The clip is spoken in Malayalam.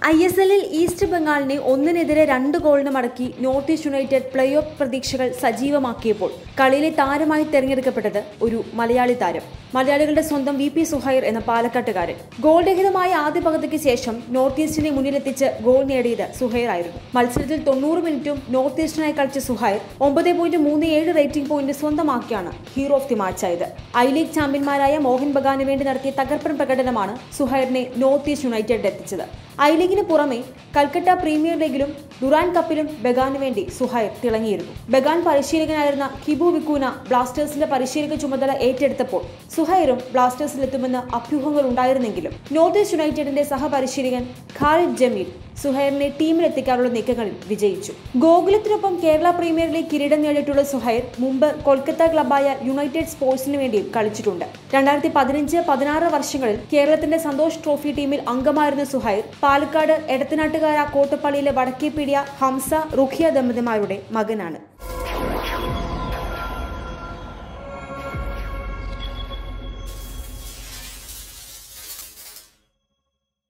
ഐ എസ് എല്ലിൽ ഈസ്റ്റ് ബംഗാളിനെ ഒന്നിനെതിരെ രണ്ട് ഗോളിന് മടക്കി North East United play off പ്രതീക്ഷകൾ സജീവമാക്കിയപ്പോൾ കളിയിലെ താരമായി തെരഞ്ഞെടുക്കപ്പെട്ടത് ഒരു മലയാളി താരം മലയാളികളുടെ സ്വന്തം വി പി സുഹൈർ എന്ന പാലക്കാട്ടുകാരൻ ഗോൾ രഹിതമായ ആദ്യ പകുതിക്ക് ശേഷം നോർത്ത് ഈസ്റ്റിനെ മുന്നിലെത്തിച്ച് ഗോൾ നേടിയത് സുഹൈർ ആയിരുന്നു മത്സരത്തിൽ തൊണ്ണൂറ് മിനിറ്റും നോർത്ത് ഈസ്റ്റിനായി കളിച്ച സുഹൈർ ഒമ്പത് പോയിന്റ് മൂന്ന് ഏഴ് റേറ്റിംഗ് പോയിന്റ് സ്വന്തമാക്കിയാണ് ഹീറോ ഓഫ് ദി മാച്ചായത് ഐ ലീഗ് ചാമ്പ്യന്മാരായ മോഹൻ ബഗാന് വേണ്ടി നടത്തിയ തകർപ്പൻ പ്രകടനമാണ് സുഹൈറിനെ നോർത്ത് ഈസ്റ്റ് യുണൈറ്റഡ് എത്തിച്ചത് ഐ ലീഗിന് പുറമെ കൽക്കട്ട പ്രീമിയർ ലീഗിലും ഡുറാൻ കപ്പിലും ബഗാന് വേണ്ടി സുഹൈർ തിളങ്ങിയിരുന്നു ബഗാൻ പരിശീലകനായിരുന്ന കിബു വിക്കൂന ബ്ലാസ്റ്റേഴ്സിന്റെ പരിശീലക ചുമതല ഏറ്റെടുത്തപ്പോൾ സുഹൈറും ബ്ലാസ്റ്റേഴ്സിലെത്തുമെന്ന് അഭ്യൂഹങ്ങൾ ഉണ്ടായിരുന്നെങ്കിലും നോർത്ത് ഈസ്റ്റ് യുണൈറ്റഡിന്റെ സഹപരിശീലകൻ ഖാലിദ് ജമീൽ സുഹൈറിനെ ടീമിലെത്തിക്കാനുള്ള നീക്കങ്ങളിൽ വിജയിച്ചു ഗോകുലത്തിനൊപ്പം കേരള പ്രീമിയർ ലീഗ് കിരീടം നേടിയിട്ടുള്ള സുഹൈർ മുമ്പ് കൊൽക്കത്ത ക്ലബായ യുണൈറ്റഡ് സ്പോർട്സിന് വേണ്ടി കളിച്ചിട്ടുണ്ട് രണ്ടായിരത്തി പതിനഞ്ച് പതിനാറ് വർഷങ്ങളിൽ കേരളത്തിന്റെ സന്തോഷ് ട്രോഫി ടീമിൽ അംഗമായിരുന്ന സുഹൈർ പാലക്കാട് എടത്തനാട്ടുകാര കോട്ടപ്പള്ളിയിലെ വടക്കേപ്പീടിയ ഹംസ റുഖിയ ദമ്പതിമാരുടെ മകനാണ്